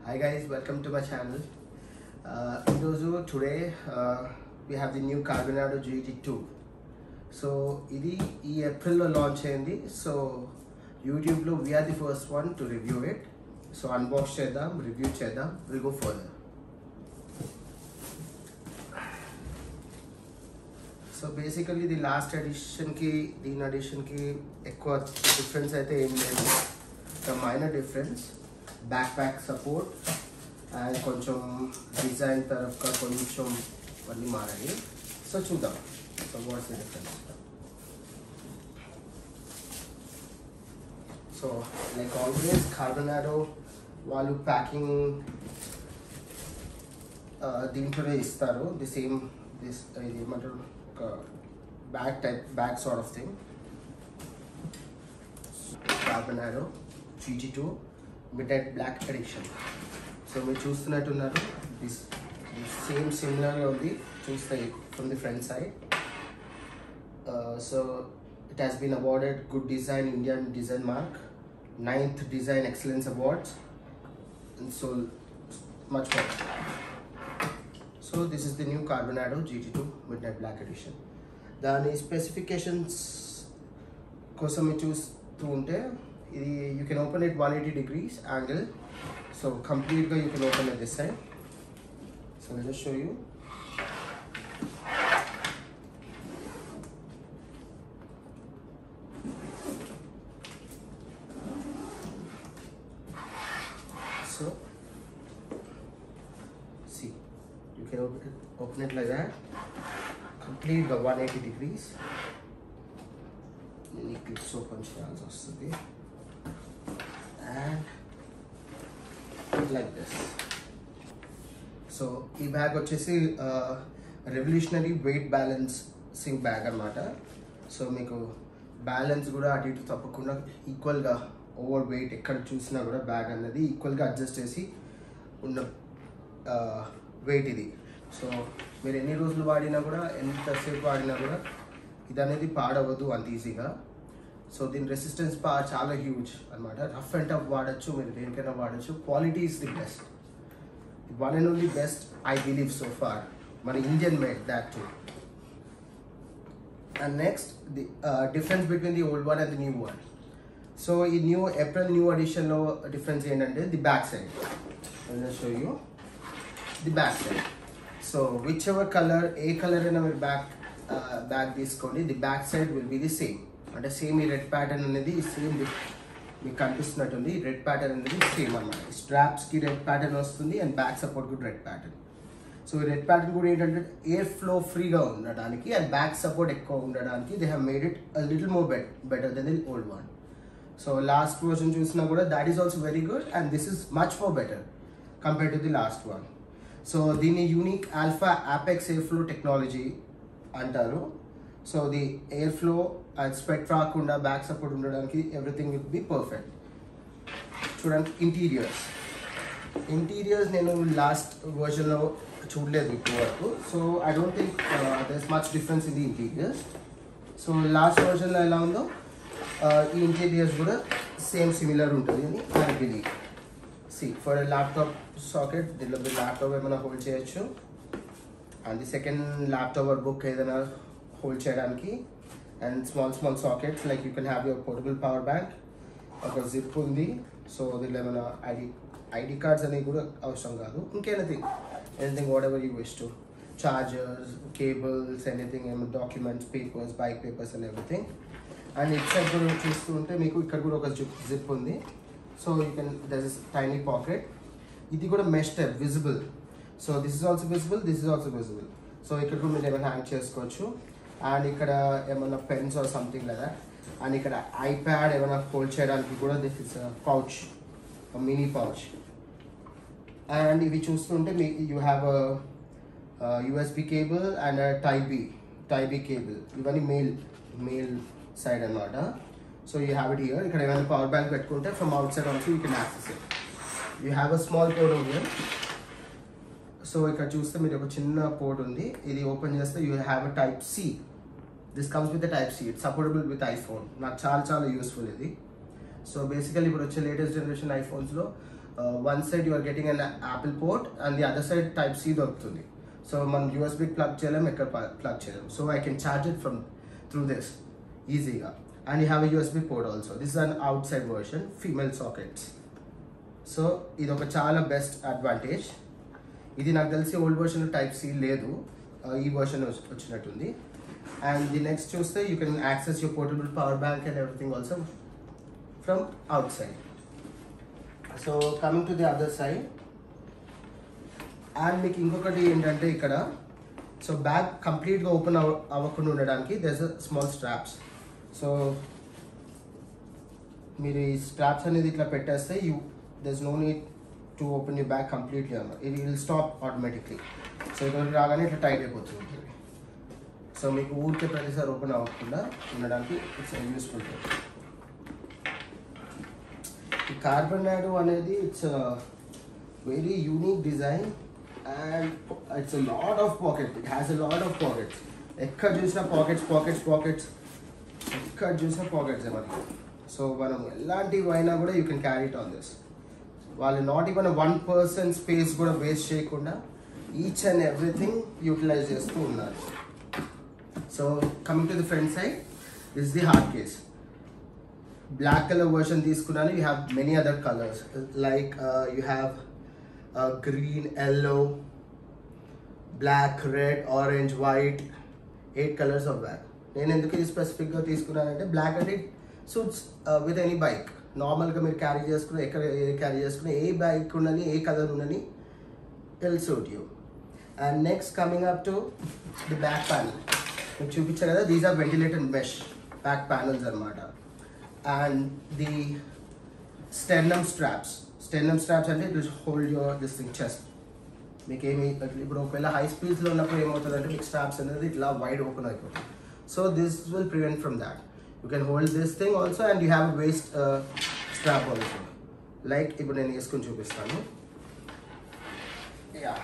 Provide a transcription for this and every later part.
Hi guys, welcome to my channel. Uh, ఈరోజు today we have the new Carbonado GT two so ఇది ఈ ఏప్రిల్లో launch అయింది so యూట్యూబ్లో we're the first one to review it so unbox చేద్దాం review చేద్దాం will go further so basically ఇది last ఎడిషన్కి దీని ఎడిషన్కి ఎక్కువ డిఫరెన్స్ అయితే ఏం లేదు minor difference backpack support and కొంచెం డిజైన్ తరఫుగా కొంచెం అన్నీ మారాయి సో చూద్దాం so what's the difference so like always Carbonado వాళ్ళు ప్యాకింగ్ దీంట్లోనే ఇస్తారు ది సేమ్ దిస్ ఇది ఏమంటారు ఒక bag type bag sort of thing Carbonado GG two midnight black edition so మీరు చూస్తున్నట్టున్నారు దిస్ సేమ్ సిమిలర్గా ఉంది చూస్తే from the front side so it has been awarded good design Indian design mark ninth design excellence awards so much more so this is the new Carbonado GT two midnight black edition దాని specifications కోసం మీరు చూస్తూ ఉంటే ఇది you can open it one eighty degrees angle so కంప్లీట్గా you can open it this side so let show you so see you can open it, open it like that complete the 180 degrees then you clips open చేయాల్సి వస్తుంది and like this so ఈ bag వచ్చేసి revolutionary weight balancing bag అన్నమాట so మీకు balance కూడా అటు ఇటు తప్పకుండా ఈక్వల్గా ఓవర్ వెయిట్ ఎక్కడ చూసినా కూడా బ్యాగ్ అనేది ఈక్వల్గా అడ్జస్ట్ చేసి ఉన్న వెయిట్ ఇది సో మీరు ఎన్ని రోజులు వాడినా కూడా ఎంతసేపు వాడినా కూడా ఇది అనేది పాడవద్దు అంత ఈజీగా సో దీని రెసిస్టెన్స్ పా చాలా హ్యూజ్ అనమాట రఫ్ అండ్ టఫ్ వాడచ్చు మీరు దేనికైనా వాడచ్చు quality is the best one and only best I believe so far మన Indian made that too and next the difference between the old one and the new one so ఈ new April new అడిషన్లో difference ఏంటంటే the back side show you the back side so whichever colour ఏ colour అయినా మీరు back bag తీసుకోండి the back side will be the same అంటే same ఈ red pattern అనేది సేమ్ మీకు కనిపిస్తున్నట్టుంది రెడ్ ప్యాటర్న్ అనేది సేమ్ అనమాట స్ట్రాప్స్కి రెడ్ ప్యాటర్న్ వస్తుంది అండ్ బ్యాక్ సపోర్ట్ కూడా రెడ్ ప్యాటర్న్ సో ఈ రెడ్ ప్యాటర్న్ కూడా ఏంటంటే ఎయిర్ ఫ్లో ఫ్రీగా ఉండడానికి అండ్ బ్యాక్ సపోర్ట్ ఎక్కువ ఉండడానికి they have made it little more bet better than the old one so last version చూసినా కూడా that is also very good and this is much more better compare to the last one so దీన్ని unique alpha apex air flow technology అంటారు so the air flow and sweat రాకుండా back support ఉండడానికి everything will be perfect చూడండి interiors interiors నేను last వర్జన్లో చూడలేదు ఇప్పుడు వరకు so I don't think there's much difference in the interiors so last వర్జన్లో ఎలా ఉందో ఈ ఇంటీరియర్స్ కూడా సేమ్ సిమిలర్ ఉంటుంది అని I believe see for laptop socket దీనిలో మీరు ల్యాప్టాప్ ఏమైనా హోల్డ్ చేయొచ్చు and the second laptop or book ఏదైనా హోల్డ్ చేయడానికి and small small sockets like you can have your portable power bank ఒక జిప్ ఉంది సో దీనిలో ఏమైనా ఐడి ఐడి కార్డ్స్ అనేవి కూడా అవసరం కాదు ఇంకెనీథింగ్ anything what whatever you wish to chargers cables anything ఏమైనా documents papers bike papers and everything and it side కూడా చూస్తూ ఉంటే మీకు ఇక్కడ కూడా ఒక జిప్ జిప్ ఉంది so you can this is tiny pocket ఇది కూడా mesh type visible so this is also visible this is also visible so ఇక్కడ కూడా మీరు ఏమైనా హ్యాంగ్ చేసుకోవచ్చు అండ్ ఇక్కడ ఏమైనా పెన్స్ ఆర్ సంథింగ్ లేదా అండ్ ఇక్కడ ఐప్యాడ్ ఏమైనా హోల్డ్ చేయడానికి కూడా this is pouch mini pouch and ఇవి చూస్తుంటే మీ you have USB cable and type B type B cable ఇవన్నీ మెయిల్ మెయిల్ సైడ్ అనమాట so you have it here ఇక్కడ ఏమైనా పవర్ బ్యాంక్ పెట్టుకుంటే from outside also you can access it you have a small port here so ఇక్కడ చూస్తే మీరు ఒక చిన్న పోర్ట్ ఉంది ఇది ఓపెన్ చేస్తే you have a type C this comes with type C it supportable with iPhone నాకు చాలా చాలా యూస్ఫుల్ ఇది సో బేసికలీ ఇప్పుడు వచ్చే లేటెస్ట్ జనరేషన్ ఐఫోన్స్లో one side you're getting an Apple port and the other side type C దొరుకుతుంది so మనం USB plug చేయలేం ఎక్కడ ప్లగ్ చేయలేం so I can charge it from through this ఈజీగా and you have a USB port also this is an outside version female sockets so ఇది ఒక చాలా best advantage ఇది నాకు తెలిసి ఓల్డ్ వర్షన్ టైప్ సి లేదు Uh, ఈ version వచ్చినట్టుంది అండ్ ది నెక్స్ట్ చూస్తే you can access your portable power bank and everything also from outside so coming to the other side and మీకు ఇంకొకటి ఏంటంటే ఇక్కడ సో బ్యాగ్ కంప్లీట్గా open అవ అవ్వకుండా ఉండడానికి దెస్ స్మాల్ స్ట్రాప్స్ సో మీరు ఈ స్ట్రాప్స్ అనేది ఇట్లా పెట్టేస్తే you there's no need to open you bag completely అన్న ఇది విల్ స్టాప్ ఆటోమేటిక్లీ సో ఇక్కడ రాగానే ఇట్లా టైట్ అయిపోతుంది సో మీకు ఊరికే ప్రతిసారి ఓపెన్ అవ్వకుండా ఉండడానికి ఇట్స్ యూస్ఫుల్ ఈ కార్బన్ నాడో అనేది it's very unique design and it's lot of pocket it has a lot of pockets ఎక్కడ చూసినా పాకెట్స్ పాకెట్స్ పాకెట్స్ ఎక్కడ చూసినా పాకెట్స్ మనకి సో మనం ఎలాంటివి అయినా కూడా you can carry it on this వాళ్ళు not even one person space కూడా వేస్ట్ చేయకుండా ఈచ్ అండ్ ఎవ్రీథింగ్ యూటిలైజ్ చేస్తూ ఉన్నారు so coming to the front side this the hard case black colour version తీసుకున్నాను you have many other colours like you have green yellow black red orange white eight colours of bag నేను ఎందుకు ఇది స్పెసిఫిక్గా తీసుకున్నానంటే black అంటే suits with any bike నార్మల్గా మీరు carry చేసుకుని ఎక్కడ క్యారీ చేసుకుని ఏ బైక్ ఉన్నది ఏ కలర్ ఉన్నది will suit you and next coming up to the back panel మీకు చూపించాను కదా these are ventilated mesh back panels అనమాట and the sternum straps sternum straps అంటే it hold your this thing chest మీకు ఏమి ఇప్పుడు ఒకవేళ హై స్పీడ్స్లో ఉన్నప్పుడు ఏమవుతుందంటే మీకు స్ట్రాప్స్ అనేది ఇట్లా వైడ్ ఓపెన్ అయిపోతుంది so this will prevent from that you can hold this thing also and you have waist strap also like ఇప్పుడు నేను వేసుకొని చూపిస్తాను yeah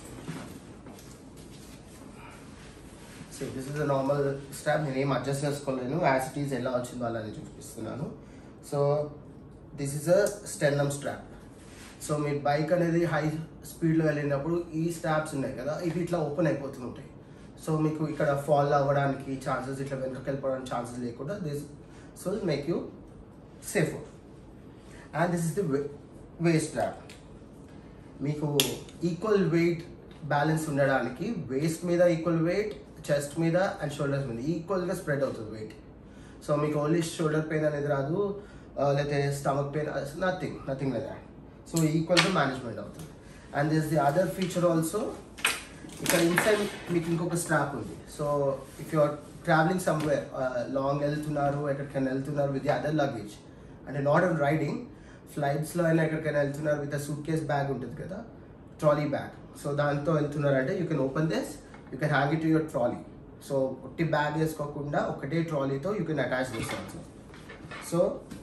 so this is a normal strap నేను ఏం అడ్జస్ట్ చేసుకోలేను యాజ్ ఇట్ ఈస్ ఎలా వచ్చిందో అలానే చూపిస్తున్నాను so this is a sternum strap so మీ బైక్ అనేది హై స్పీడ్లో వెళ్ళినప్పుడు ఈ స్ట్రాప్స్ ఉన్నాయి కదా ఇవి ఇట్లా ఓపెన్ అయిపోతూ ఉంటాయి సో మీకు ఇక్కడ ఫాల్ అవ్వడానికి ఛాన్సెస్ ఇట్లా వెనక్కి వెళ్ళిపోవడానికి ఛాన్సెస్ లేకుండా this so make you safe and this is the waist strap మీకు ఈక్వల్ వెయిట్ బ్యాలెన్స్ ఉండడానికి వేస్ట్ మీద ఈక్వల్ వెయిట్ చెస్ట్ మీద అండ్ షోల్డర్స్ మీద ఈక్వల్గా స్ప్రెడ్ అవుతుంది వెయిట్ సో మీకు ఓన్లీ షోల్డర్ పెయిన్ అనేది రాదు లేకపోతే stomach pain nothing nothing like that so ఈక్వల్గా మేనేజ్మెంట్ అవుతుంది and this the other feature also ఇక్కడ ఇన్సైడ్ మీకు ఇంకొక స్ట్రాప్ ఉంది so if you are travelling somewhere long వెళ్తున్నారు ఎక్కడికైనా వెళ్తున్నారు విత్ ది అదర్ లగేజ్ అంటే నాట్ ఆన్ రైడింగ్ ఫ్లైట్స్లో అయినా ఎక్కడికైనా వెళ్తున్నారు విత్ సూట్ కేస్ బ్యాగ్ ఉంటుంది కదా ట్రాలీ బ్యాగ్ సో దాంతో వెళ్తున్నారంటే you can open this you can hang it to your trolley so ఒట్టి బ్యాగ్ వేసుకోకుండా ఒకటే ట్రాలీతో you can attach this also so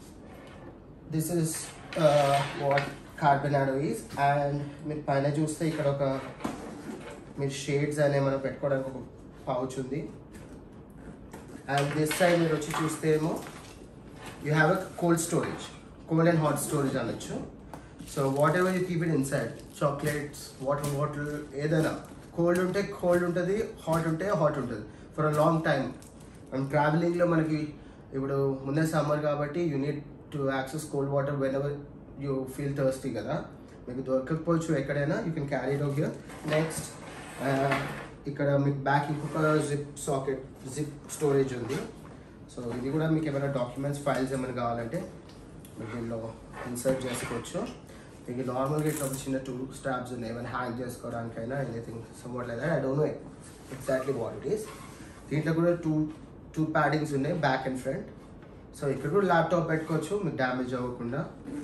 this is what Carbonado is and మీరు పైన చూస్తే ఇక్కడ ఒక మీరు షేడ్స్ అనే మనం పెట్టుకోవడానికి ఒక పౌచ్ ఉంది అండ్ దిస్ సైడ్ మీరు వచ్చి చూస్తే ఏమో you have a cold storage cold and hot storage అనొచ్చు so whatever you keep it inside chocolates water bottle ఏదైనా కోల్డ్ ఉంటే కోల్డ్ ఉంటుంది హాట్ ఉంటే హాట్ ఉంటుంది ఫర్ అ లాంగ్ టైం మనం ట్రావెలింగ్లో మనకి ఇప్పుడు ముందే సమ్మర్ కాబట్టి you need to access cold water whenever you feel thirsty కదా మీకు దొరకకపోవచ్చు ఎక్కడైనా you can carry it here next ఇక్కడ మీకు బ్యాక్ ఇంకొక జిప్ సాకెట్ జిప్ స్టోరేజ్ ఉంది సో ఇది కూడా మీకు ఏమైనా డాక్యుమెంట్స్ ఫైల్స్ ఏమైనా కావాలంటే మీరు దీనిలో ఇన్సర్ట్ చేసుకోవచ్చు మీకు నార్మల్గా ఇట్లా ఒక చిన్న టూ స్టాప్స్ ఉన్నాయి ఏమైనా హ్యాంగ్ చేసుకోవడానికైనా ఎనీథింగ్ సమ్వాట్ లేదా I don't know exactly what it is దీంట్లో కూడా టూ టూ ప్యాడింగ్స్ ఉన్నాయి బ్యాక్ అండ్ ఫ్రంట్ సో ఇక్కడ కూడా ల్యాప్టాప్ పెట్టుకోవచ్చు మీకు డ్యామేజ్ అవ్వకుండా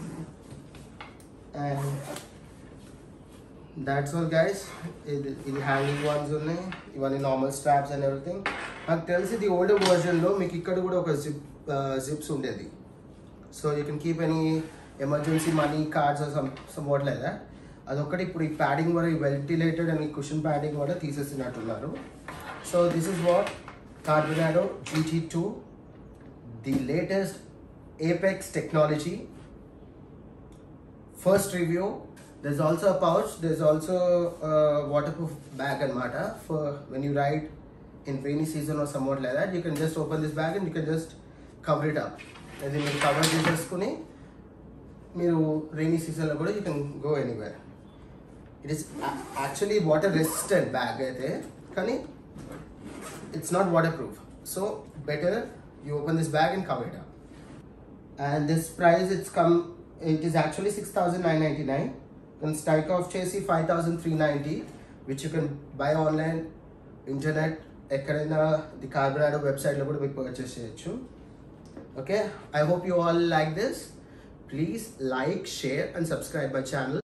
అండ్ దాట్స్ ఆల్ గైస్ ఇది ఇది హ్యాంగింగ్ వన్స్ ఉన్నాయి ఇవన్నీ నార్మల్ స్ట్రాప్స్ అండ్ ఎవ్రీథింగ్ నాకు తెలిసి ఇది ఓల్డర్ వర్జన్లో మీకు ఇక్కడ కూడా ఒక జిప్ జిప్స్ ఉండేది so you can keep any emergency money cards some some what లేదా అదొక్కటి ఇప్పుడు ఈ ప్యాడింగ్ కూడా ఈ వెంటిలేటెడ్ అండ్ ఈ కుషన్ ప్యాడింగ్ కూడా తీసేసినట్టున్నారు so this is what Carbonado GT two the latest apex technology first review there's also a pouch there's also a waterproof bag and mata for when you ride in rainy season or somewhat like that you can just open this bag and you can just cover it up అది మీరు cover చేసేసుకుని మీరు rainy సీజన్లో కూడా you can go anywhere it is actually water resistant bag అయితే కానీ it's not waterproof so better you open this bag and cover it up and this price it's come it is actually 6999 and strike off chesi 5390 which you can buy online internet ఎక్కడైనా the Carbonado వెబ్సైట్లో కూడా మీకు purchase చేయొచ్చు okay I hope you all like this please like share and subscribe my channel